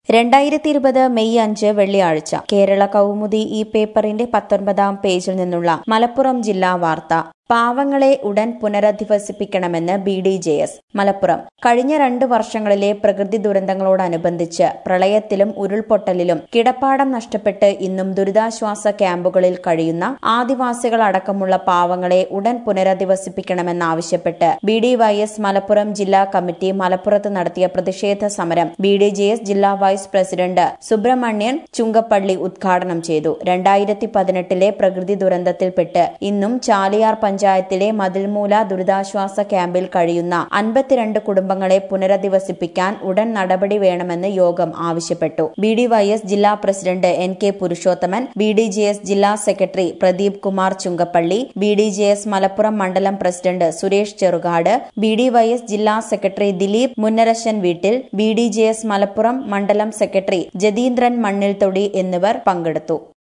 രണ്ടായിരത്തി ഇരുപത് മെയ് അഞ്ച് വെള്ളിയാഴ്ച കേരള കൗമുദി ഈ പേപ്പറിന്റെ പത്തൊൻപതാം പേജിൽ നിന്നുള്ള മലപ്പുറം ജില്ലാ വാർത്ത പാവങ്ങളെ ഉടൻ പുനരധിവസിപ്പിക്കണമെന്ന് B D J S Malappuram കഴിഞ്ഞ രണ്ട് വർഷങ്ങളിലെ പ്രകൃതി ദുരന്തങ്ങളോടനുബന്ധിച്ച് പ്രളയത്തിലും ഉരുൾപൊട്ടലിലും കിടപ്പാടം നഷ്ടപ്പെട്ട് ഇന്നും ദുരിതാശ്വാസ ക്യാമ്പുകളിൽ കഴിയുന്ന ആദിവാസികൾ അടക്കമുള്ള പാവങ്ങളെ ഉടൻ പുനരധിവസിപ്പിക്കണമെന്നാവശ്യപ്പെട്ട് B D Y S Malappuram ജില്ലാ കമ്മിറ്റി മലപ്പുറത്ത് നടത്തിയ പ്രതിഷേധ സമരം ബി ഡി ജെ എസ് ജില്ലാ വൈസ് പ്രസിഡന്റ് സുബ്രഹ്മണ്യൻ ചുങ്കപ്പള്ളി ഉദ്ഘാടനം ചെയ്തു രണ്ടായിരത്തി പതിനെട്ടിലെ പ്രകൃതി ദുരന്തത്തിൽപ്പെട്ട് ഇന്നും ചാലിയാർ പഞ്ചായത്തിലെ മതിൽമൂല ദുരിതാശ്വാസ ക്യാമ്പിൽ കഴിയുന്ന അൻപത്തിരണ്ട് കുടുംബങ്ങളെ പുനരധിവസിപ്പിക്കാൻ ഉടൻ നടപടി വേണമെന്ന് യോഗം ആവശ്യപ്പെട്ടു ബി ഡി വൈ എസ് ജില്ലാ president N K Purushothaman B D J S ജില്ലാ secretary Pradeep Kumar Chungappally B D J S Malappuram മണ്ഡലം president Suresh Cherukad B D Y S ജില്ലാ സെക്രട്ടറി ദിലീപ് മുന്നരശൻ വീട്ടിൽ B D J S Malappuram മണ്ഡലം സെക്രട്ടറി ജതീന്ദ്രൻ മണ്ണിൽത്തൊടി എന്നിവർ പങ്കെടുത്തു